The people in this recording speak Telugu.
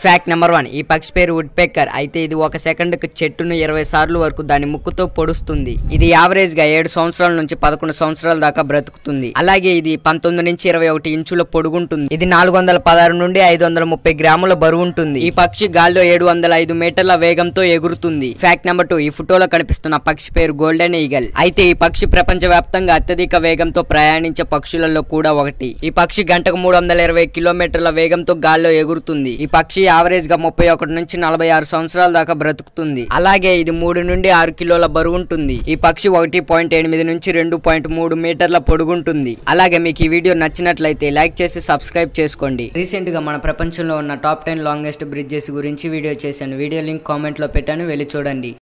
ఫ్యాక్ట్ నెంబర్ వన్ ఈ పక్షి పేరు వుడ్ పెక్కర్ అయితే ఇది ఒక సెకండ్ కు చెట్టును ఇరవై సార్లు వరకు దాని ముక్కుతో పొడుస్తుంది ఇది యావరేజ్ గా ఏడు సంవత్సరాల నుంచి పదకొండు సంవత్సరాల దాకా బ్రతుకుతుంది అలాగే ఇది పంతొమ్మిది నుంచి ఇరవై ఒకటి ఇంచుల పొడుగుంటుంది ఇది నాలుగు వందల పదహారు నుండి ఐదు వందల ముప్పై గ్రాముల బరువు ఉంటుంది ఈ పక్షి గాల్లో ఏడు వందల ఐదు మీటర్ల వేగంతో ఎగురుతుంది ఫ్యాక్ట్ నెంబర్ టూ ఈ ఫోటోలో కనిపిస్తున్న పక్షి పేరు గోల్డెన్ ఈగల్ అయితే ఈ పక్షి ప్రపంచ వ్యాప్తంగా అత్యధిక వేగంతో ప్రయాణించే పక్షులలో కూడా ఒకటి ఈ పక్షి గంటకు మూడు వందల ఇరవై కిలోమీటర్ల వేగంతో గాల్లో ఎగురుతుంది ఈ పక్షి యావరేజ్ గా ముప్పై ఒకటి నుంచి నలభై ఆరు సంవత్సరాల దాకా బ్రతుకుతుంది అలాగే ఇది మూడు నుండి ఆరు కిలోల బరువు ఉంటుంది ఈ పక్షి ఒకటి పాయింట్ ఎనిమిది నుంచి రెండు పాయింట్ మూడు మీటర్ల పొడుగుంటుంది అలాగే మీకు ఈ వీడియో నచ్చినట్లయితే లైక్ చేసి సబ్స్క్రైబ్ చేసుకోండి రీసెంట్ గా మన ప్రపంచంలో ఉన్న టాప్ టెన్ లాంగెస్ట్ బ్రిడ్జెస్ గురించి వీడియో చేశాను వీడియో లింక్ కామెంట్ లో పెట్టాను వెళ్ళి చూడండి